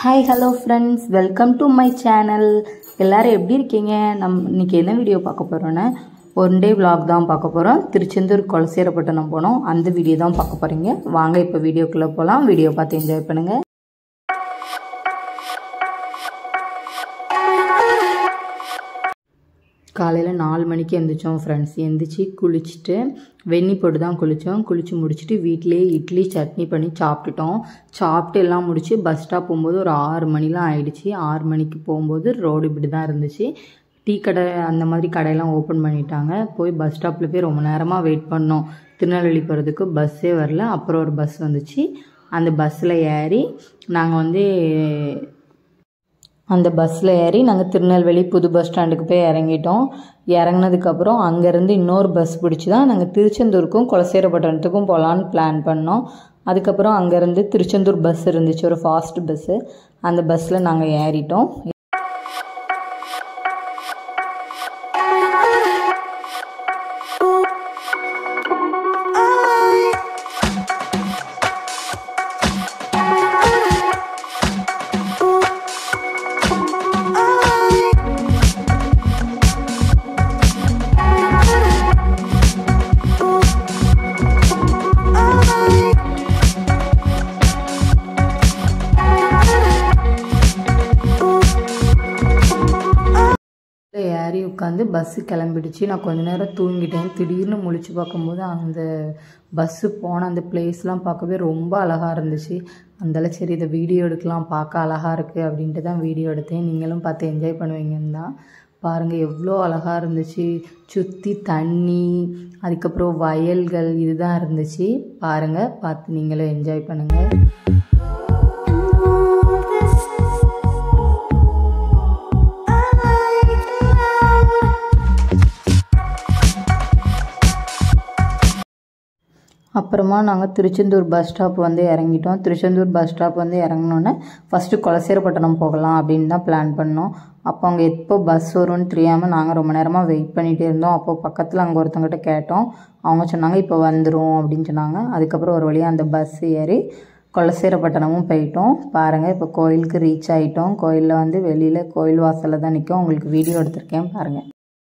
hi hello friends welcome to my channel எல்லாரும் எப்படி இருக்கீங்க நம் இன்னைக்கு என்ன வீடியோ பார்க்க போகிறோன்னா ஒன் டே vlog தான் பார்க்க போகிறோம் திருச்செந்தூர் கொலசேரப்பட்டினம் போனோம் அந்த வீடியோ தான் பார்க்க போகிறீங்க வாங்க இப்போ வீடியோக்குள்ளே போகலாம் வீடியோ பார்த்து என்ஜாய் பண்ணுங்கள் காலையில் நாலு மணிக்கு எழுந்திரிச்சோம் ஃப்ரெண்ட்ஸ் எந்திரிச்சு குளிச்சுட்டு வெந்நி போட்டு தான் குளித்தோம் குளித்து முடிச்சுட்டு வீட்டிலேயே இட்லி சட்னி பண்ணி சாப்பிட்டுட்டோம் சாப்பிட்டு எல்லாம் முடிச்சு பஸ் ஸ்டாப் போகும்போது ஒரு ஆறு மணிலாம் ஆயிடுச்சு ஆறு மணிக்கு போகும்போது ரோடு இப்படி தான் இருந்துச்சு டீ கடை அந்த மாதிரி கடையெல்லாம் ஓப்பன் பண்ணிட்டாங்க போய் பஸ் ஸ்டாப்பில் போய் ரொம்ப நேரமாக வெயிட் பண்ணோம் திருநெல்வேலி போகிறதுக்கு பஸ்ஸே வரல அப்புறம் ஒரு பஸ் வந்துச்சு அந்த பஸ்ஸில் ஏறி நாங்கள் வந்து அந்த பஸ்ஸில் ஏறி நாங்கள் திருநெல்வேலி புது பஸ் ஸ்டாண்டுக்கு போய் இறங்கிட்டோம் இறங்கினதுக்கப்புறம் அங்கேருந்து இன்னொரு பஸ் பிடிச்சி தான் நாங்கள் திருச்செந்தூருக்கும் குலசேரப்பட்டினத்துக்கும் போகலான்னு பிளான் பண்ணோம் அதுக்கப்புறம் அங்கேருந்து திருச்செந்தூர் பஸ் இருந்துச்சு ஒரு ஃபாஸ்ட் பஸ்ஸு அந்த பஸ்ஸில் நாங்கள் ஏறிட்டோம் ஏறி உட்காந்து பஸ்ஸு கிளம்பிடுச்சு நான் கொஞ்ச நேரம் தூங்கிட்டேன் திடீர்னு முழிச்சு பார்க்கும்போது அந்த பஸ்ஸு போன அந்த பிளேஸ்லாம் பார்க்கவே ரொம்ப அழகாக இருந்துச்சு அந்தால சரி இதை வீடியோ எடுக்கலாம் பார்க்க அழகாக இருக்குது அப்படின்ட்டு தான் வீடியோ எடுத்தேன் நீங்களும் பார்த்து என்ஜாய் பண்ணுவீங்கன்னு தான் பாருங்கள் எவ்வளோ அழகாக இருந்துச்சு சுற்றி தண்ணி அதுக்கப்புறம் வயல்கள் இதுதான் இருந்துச்சு பாருங்கள் பார்த்து நீங்களும் என்ஜாய் பண்ணுங்கள் அப்புறமா நாங்கள் திருச்செந்தூர் பஸ் ஸ்டாப் வந்து இறங்கிட்டோம் திருச்செந்தூர் பஸ் ஸ்டாப் வந்து இறங்கினோன்னே ஃபஸ்ட்டு குலசேரப்பட்டினம் போகலாம் அப்படின்னு தான் பிளான் பண்ணோம் அப்போ அங்கே எப்போ பஸ் வரும்னு தெரியாமல் நாங்கள் ரொம்ப நேரமாக வெயிட் பண்ணிகிட்டே இருந்தோம் அப்போ பக்கத்தில் அங்கே ஒருத்தங்கிட்ட கேட்டோம் அவங்க சொன்னாங்க இப்போ வந்துடும் அப்படின்னு சொன்னாங்க அதுக்கப்புறம் ஒரு வழியாக அந்த பஸ் ஏறி குலசேரப்பட்டினமும் போயிட்டோம் பாருங்கள் இப்போ கோயிலுக்கு ரீச் ஆகிட்டோம் கோயிலில் வந்து வெளியில் கோயில் வாசலில் தான் நிற்கும் உங்களுக்கு வீடியோ எடுத்திருக்கேன் பாருங்கள்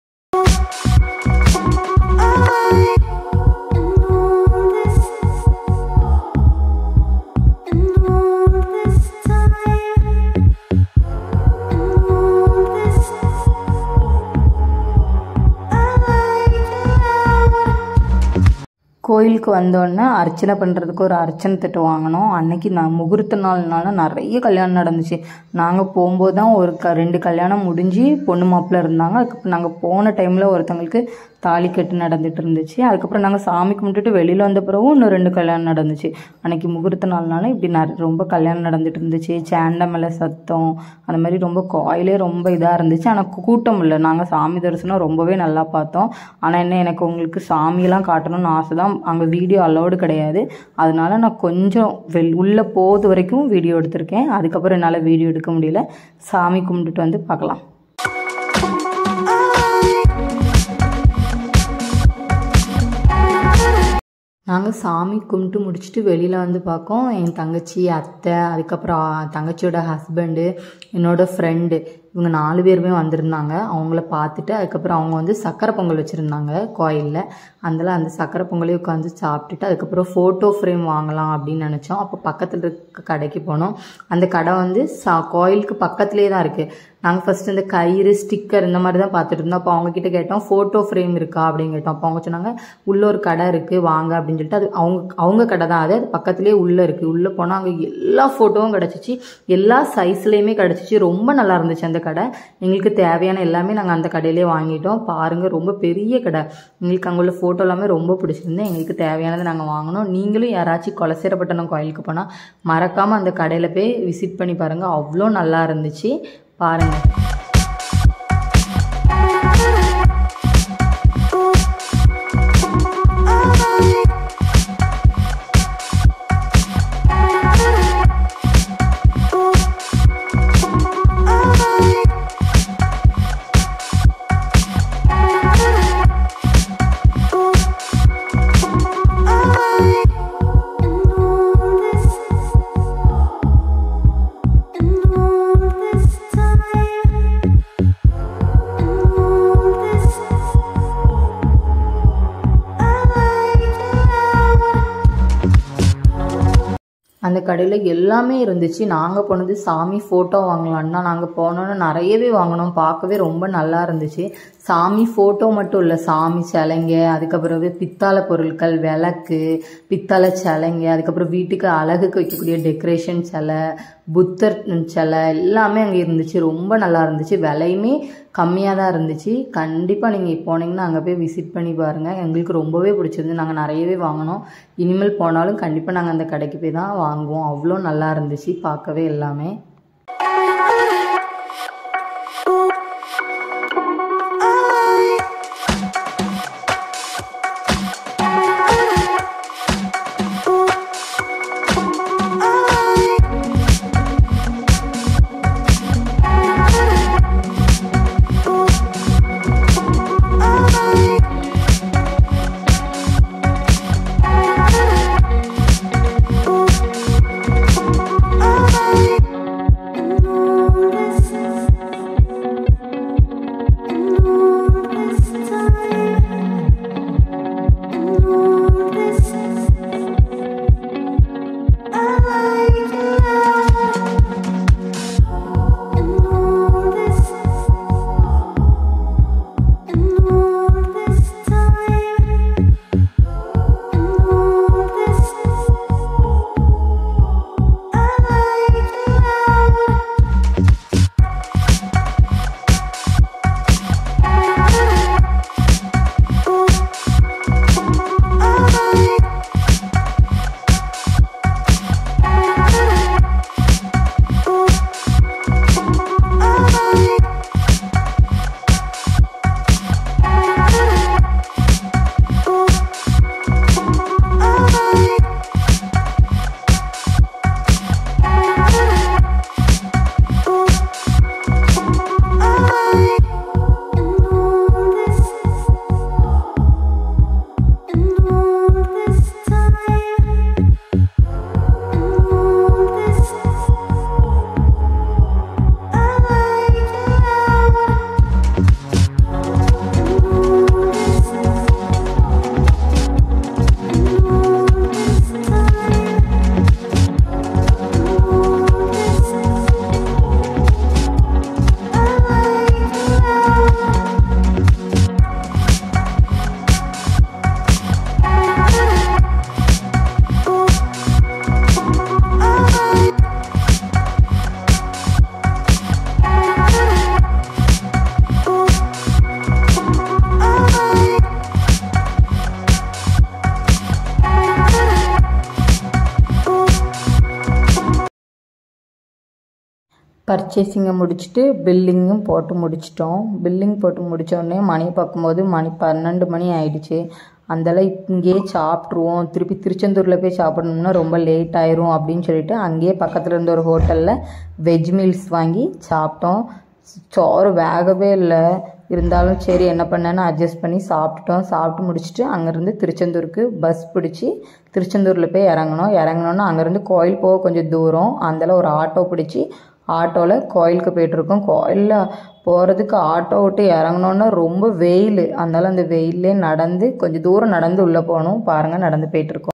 கோயிலுக்கு வந்தோடனே அர்ச்சனை பண்ணுறதுக்கு ஒரு அர்ச்சனை தட்டு வாங்கினோம் அன்னைக்கு நான் முகூர்த்த நாள்னால நிறைய கல்யாணம் நடந்துச்சு நாங்கள் போகும்போது தான் ஒரு க ரெண்டு கல்யாணம் முடிஞ்சு பொண்ணு மாப்பிள்ளை இருந்தாங்க அதுக்கப்புறம் நாங்கள் போன டைமில் ஒருத்தவங்களுக்கு தாலி கட்டு நடந்துட்டு இருந்துச்சு அதுக்கப்புறம் நாங்கள் சாமி கும்பிட்டுட்டு வெளியில் வந்த பிறகும் இன்னும் ரெண்டு கல்யாணம் நடந்துச்சு அன்னைக்கு முகூர்த்த நாள்னால இப்படி ந ரொம்ப கல்யாணம் நடந்துட்டு இருந்துச்சு சேண்டை மேலே சத்தம் அந்த மாதிரி ரொம்ப கோயிலே ரொம்ப இதாக இருந்துச்சு ஆனால் கூட்டம் இல்லை நாங்கள் சாமி தரிசனம் ரொம்பவே நல்லா பார்த்தோம் ஆனால் என்ன எனக்கு உங்களுக்கு சாமியெல்லாம் காட்டணும்னு ஆசை தான் அங்கே வீடியோ அலோடு கிடையாது அதனால நான் கொஞ்சம் வெள் உள்ளே போகிறது வரைக்கும் வீடியோ எடுத்திருக்கேன் அதுக்கப்புறம் என்னால் வீடியோ எடுக்க முடியல சாமி கும்பிட்டுட்டு வந்து பார்க்கலாம் நாங்கள் சாமி கும்பிட்டு முடிச்சுட்டு வெளியில் வந்து பார்க்கோம் என் தங்கச்சி அத்தை அதுக்கப்புறம் தங்கச்சியோட ஹஸ்பண்டு என்னோட ஃப்ரெண்டு இவங்க நாலு பேருமே வந்திருந்தாங்க அவங்கள பார்த்துட்டு அதுக்கப்புறம் அவங்க வந்து சக்கரை பொங்கல் வச்சுருந்தாங்க கோயிலில் அதில் அந்த சக்கரை பொங்கலையும் உட்காந்து சாப்பிட்டுட்டு அதுக்கப்புறம் ஃபோட்டோ ஃப்ரேம் வாங்கலாம் அப்படின்னு நினச்சோம் அப்போ பக்கத்தில் இருக்க கடைக்கு போனோம் அந்த கடை வந்து சா கோயிலுக்கு பக்கத்துலேயே தான் இருக்குது நாங்கள் ஃபஸ்ட்டு இந்த கயிறு ஸ்டிக்கர் இந்த மாதிரி தான் பார்த்துட்டு இருந்தோம் அப்போ அவங்கக்கிட்ட கேட்டோம் ஃபோட்டோ ஃப்ரேம் இருக்கா அப்படின்னு கேட்டோம் அப்போ அவங்க சொன்னாங்க உள்ள ஒரு கடை இருக்குது வாங்க அப்படின்னு சொல்லிட்டு அது அவங்க அவங்க கடை தான் அது அது பக்கத்துலேயே உள்ளே இருக்குது உள்ளே போனால் அங்கே எல்லா ஃபோட்டோவும் கிடச்சிச்சு எல்லா சைஸ்லேயுமே கிடச்சிச்சு ரொம்ப நல்லா இருந்துச்சு அந்த கடை எங்களுக்கு தேவையான எல்லாமே நாங்கள் அந்த கடையிலே வாங்கிட்டோம் பாருங்கள் ரொம்ப பெரிய கடை எங்களுக்கு அங்கே உள்ள ஃபோட்டோ எல்லாமே ரொம்ப பிடிச்சிருந்து எங்களுக்கு தேவையானதை நாங்கள் வாங்கினோம் நீங்களும் யாராச்சும் கொலசேரப்பட்டினம் கோயிலுக்கு போனால் மறக்காமல் அந்த கடையில் போய் விசிட் பண்ணி பாருங்கள் அவ்வளோ நல்லா இருந்துச்சு பாருங்கள் And அந்த கடையில் எல்லாமே இருந்துச்சு நாங்கள் போனது சாமி ஃபோட்டோ வாங்கலான்னு தான் நாங்கள் போனோன்னு நிறையவே வாங்கினோம் பார்க்கவே ரொம்ப நல்லா இருந்துச்சு சாமி ஃபோட்டோ மட்டும் இல்லை சாமி சிலைங்க அதுக்கப்புறமே பித்தாளை பொருட்கள் விளக்கு பித்தளை சிலைங்க அதுக்கப்புறம் வீட்டுக்கு அழகுக்கு வைக்கக்கூடிய டெக்கரேஷன் சிலை புத்தர் சிலை எல்லாமே அங்கே இருந்துச்சு ரொம்ப நல்லா இருந்துச்சு விலையுமே கம்மியாக தான் இருந்துச்சு கண்டிப்பாக நீங்கள் போனீங்கன்னா அங்கே போய் விசிட் பண்ணி பாருங்கள் எங்களுக்கு ரொம்பவே பிடிச்சிருந்து நாங்கள் நிறையவே வாங்கினோம் இனிமேல் போனாலும் கண்டிப்பாக நாங்கள் அந்த கடைக்கு போய் தான் வாங்குவோம் அவ்வளோ நல்லா இருந்துச்சு பார்க்கவே எல்லாமே பர்ச்சேசிங்கை முடிச்சுட்டு பில்லிங்கும் போட்டு முடிச்சிட்டோம் பில்லிங் போட்டு முடிச்ச உடனே மணி பார்க்கும்போது மணி பன்னெண்டு மணி ஆயிடுச்சு அந்தளவு இங்கேயே சாப்பிட்ருவோம் திருப்பி திருச்செந்தூரில் போய் சாப்பிடணும்னா ரொம்ப லேட் ஆயிரும் அப்படின்னு சொல்லிட்டு அங்கேயே பக்கத்தில் இருந்த ஒரு ஹோட்டலில் வெஜ் மீல்ஸ் வாங்கி சாப்பிட்டோம் சோறு வேகவே இல்லை இருந்தாலும் சரி என்ன பண்ணேன்னு அட்ஜஸ்ட் பண்ணி சாப்பிட்டுட்டோம் சாப்பிட்டு முடிச்சுட்டு அங்கேருந்து திருச்செந்தூருக்கு பஸ் பிடிச்சி திருச்செந்தூரில் போய் இறங்கணும் இறங்கினோன்னா அங்கேருந்து கோயில் போக கொஞ்சம் தூரம் அதில் ஒரு ஆட்டோ பிடிச்சி ஆட்டோவில் கோயிலுக்கு போயிட்டுருக்கோம் கோயிலில் போகிறதுக்கு ஆட்டோ விட்டு இறங்கினோன்னா ரொம்ப வெயில் அதனால அந்த வெயிலே நடந்து கொஞ்சம் தூரம் நடந்து உள்ளே போகணும் பாருங்கள் நடந்து போயிட்டுருக்கோம்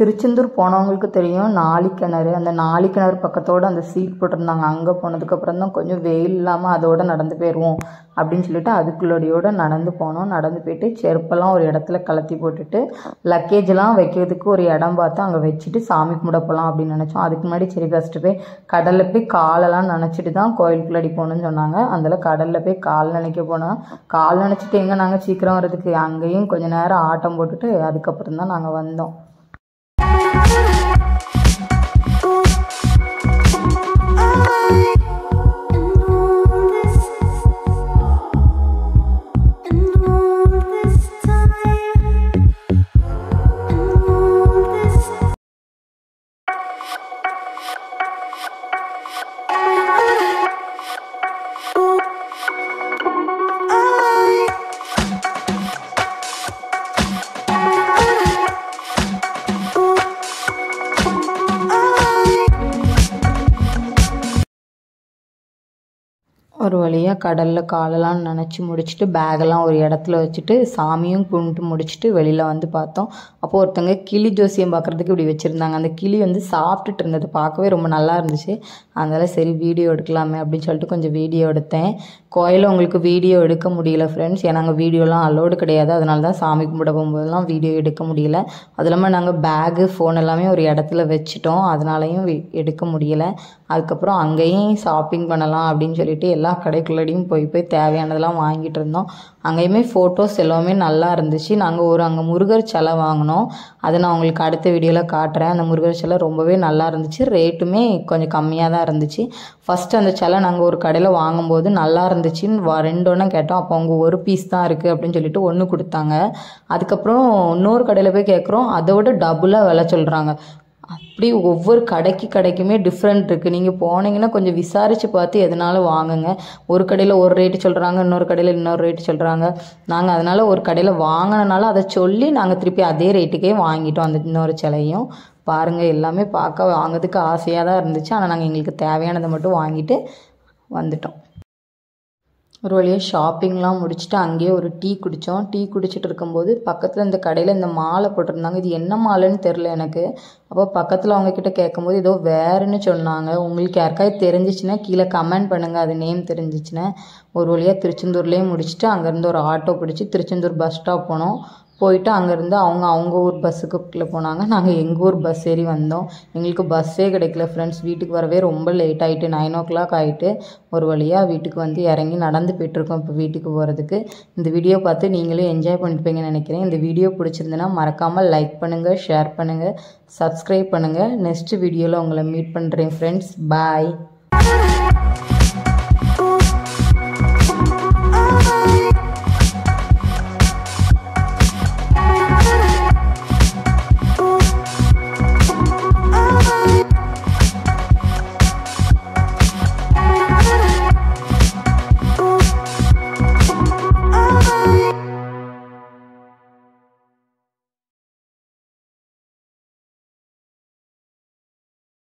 திருச்செந்தூர் போனவங்களுக்கு தெரியும் நாளிக்கிணறு அந்த நாளிக்கிணறு பக்கத்தோட அந்த சீட் போட்டிருந்தாங்க அங்கே போனதுக்கப்புறம் தான் கொஞ்சம் வெயில் இல்லாமல் அதோட நடந்து போயிடுவோம் அப்படின்னு சொல்லிட்டு அதுக்குள்ளோடையோட நடந்து போனோம் நடந்து போயிட்டு செருப்பெல்லாம் ஒரு இடத்துல கலத்தி போட்டுட்டு லக்கேஜெலாம் வைக்கிறதுக்கு ஒரு இடம் பார்த்து அங்கே வச்சுட்டு சாமி கும்பிட போகலாம் அப்படின்னு நினச்சோம் அதுக்கு முன்னாடி சரி ஃபஸ்ட்டு போய் கடலில் போய் காலெல்லாம் நினச்சிட்டு தான் கோயிலுக்குள்ளடி போகணும்னு சொன்னாங்க அதில் கடலில் போய் கால் நினைக்க போனோம் கால் நினச்சிட்டு எங்கே நாங்கள் சீக்கிரம் வர்றதுக்கு அங்கேயும் கொஞ்ச நேரம் ஆட்டம் போட்டுட்டு அதுக்கப்புறம் தான் நாங்கள் வந்தோம் ஒரு வழியாக கடலில் காலெல்லாம் நனைச்சி முடிச்சுட்டு பேகெல்லாம் ஒரு இடத்துல வச்சுட்டு சாமியும் கும்பிட்டு முடிச்சுட்டு வெளியில் வந்து பார்த்தோம் அப்போ ஒருத்தங்க கிளி ஜோசியம் பார்க்குறதுக்கு இப்படி வச்சுருந்தாங்க அந்த கிளி வந்து சாப்பிட்டுட்டு இருந்தது பார்க்கவே ரொம்ப நல்லா இருந்துச்சு அதனால சரி வீடியோ எடுக்கலாமே அப்படின்னு சொல்லிட்டு கொஞ்சம் வீடியோ எடுத்தேன் கோயிலில் உங்களுக்கு வீடியோ எடுக்க முடியல ஃப்ரெண்ட்ஸ் ஏன்னா அங்கே வீடியோலாம் அலோடு கிடையாது அதனால தான் சாமி கும்பிட போகும்போதெல்லாம் வீடியோ எடுக்க முடியல அது இல்லாமல் நாங்கள் பேகு ஃபோன் எல்லாமே ஒரு இடத்துல வச்சுட்டோம் அதனாலையும் வி- எடுக்க முடியல அதுக்கப்புறம் அங்கேயும் ஷாப்பிங் பண்ணலாம் அப்படின்னு சொல்லிட்டு எல்லா கடைக்குள்ளடியும் போய் போய் தேவையானதெல்லாம் வாங்கிட்டு இருந்தோம் அங்கேயுமே ஃபோட்டோஸ் எல்லாமே நல்லா இருந்துச்சு நாங்கள் ஒரு அங்கே முருகர் சிலை வாங்கினோம் அதை நான் உங்களுக்கு அடுத்த வீடியோவில் காட்டுறேன் அந்த முருகர் சிலை ரொம்பவே நல்லா இருந்துச்சு ரேட்டுமே கொஞ்சம் கம்மியாக தான் இருந்துச்சு ஃபஸ்ட்டு அந்த சிலை நாங்கள் ஒரு கடையில் வாங்கும்போது நல்லா இருந்துச்சுன்னு வா ரெண்டு ஒன்று கேட்டோம் அப்போ அவங்க ஒரு பீஸ் தான் இருக்குது அப்படின்னு சொல்லிட்டு ஒன்று கொடுத்தாங்க அதுக்கப்புறம் இன்னொரு கடையில் போய் கேட்குறோம் அதை விட டபுளாக விலை சொல்கிறாங்க அப்படி ஒவ்வொரு கடைக்கு கடைக்குமே டிஃப்ரெண்ட் இருக்குது நீங்கள் போனீங்கன்னா கொஞ்சம் விசாரித்து பார்த்து எதனாலும் வாங்குங்க ஒரு கடையில் ஒரு ரேட்டு சொல்கிறாங்க இன்னொரு கடையில் இன்னொரு ரேட்டு சொல்கிறாங்க நாங்கள் அதனால் ஒரு கடையில் வாங்கினனால அதை சொல்லி நாங்கள் திருப்பி அதே ரேட்டுக்கே வாங்கிட்டோம் அந்த இன்னொரு சிலையும் பாருங்கள் எல்லாமே பார்க்க வாங்குறதுக்கு ஆசையாக தான் இருந்துச்சு ஆனால் நாங்கள் எங்களுக்கு தேவையானதை மட்டும் வாங்கிட்டு வந்துட்டோம் ஒரு வழியாக ஷாப்பிங்லாம் முடிச்சுட்டு அங்கேயே ஒரு டீ குடித்தோம் டீ குடிச்சிட்டு இருக்கும்போது பக்கத்தில் இந்த கடையில் இந்த மாலை போட்டிருந்தாங்க இது என்ன மாலைன்னு தெரில எனக்கு அப்போ பக்கத்தில் அவங்க கிட்ட கேட்கும்போது ஏதோ வேறுன்னு சொன்னாங்க உங்களுக்கு யாருக்காவது தெரிஞ்சிச்சுன்னா கீழே கமெண்ட் பண்ணுங்கள் அது நேம் தெரிஞ்சிச்சுன்னா ஒரு வழியாக திருச்செந்தூர்லேயே முடிச்சுட்டு அங்கேருந்து ஒரு ஆட்டோ பிடிச்சி திருச்செந்தூர் பஸ் ஸ்டாப் போனோம் போயிட்டு அங்கேருந்து அவங்க அவங்க ஊர் பஸ்ஸுக்குள்ளே போனாங்க நாங்கள் எங்கள் ஊர் பஸ் ஏறி வந்தோம் எங்களுக்கு பஸ்ஸே கிடைக்கல ஃப்ரெண்ட்ஸ் வீட்டுக்கு வரவே ரொம்ப லேட் ஆகிட்டு நைன் ஓ கிளாக் ஆகிட்டு ஒரு வழியாக வீட்டுக்கு வந்து இறங்கி நடந்து போயிட்டுருக்கோம் இப்போ வீட்டுக்கு போகிறதுக்கு இந்த வீடியோ பார்த்து நீங்களும் என்ஜாய் பண்ணிருப்பீங்கன்னு நினைக்கிறேன் இந்த வீடியோ பிடிச்சிருந்துன்னா மறக்காமல் லைக் பண்ணுங்கள் ஷேர் பண்ணுங்கள் சப்ஸ்கிரைப் பண்ணுங்கள் நெக்ஸ்ட் வீடியோவில் உங்களை மீட் பண்ணுறேன் ஃப்ரெண்ட்ஸ் பாய்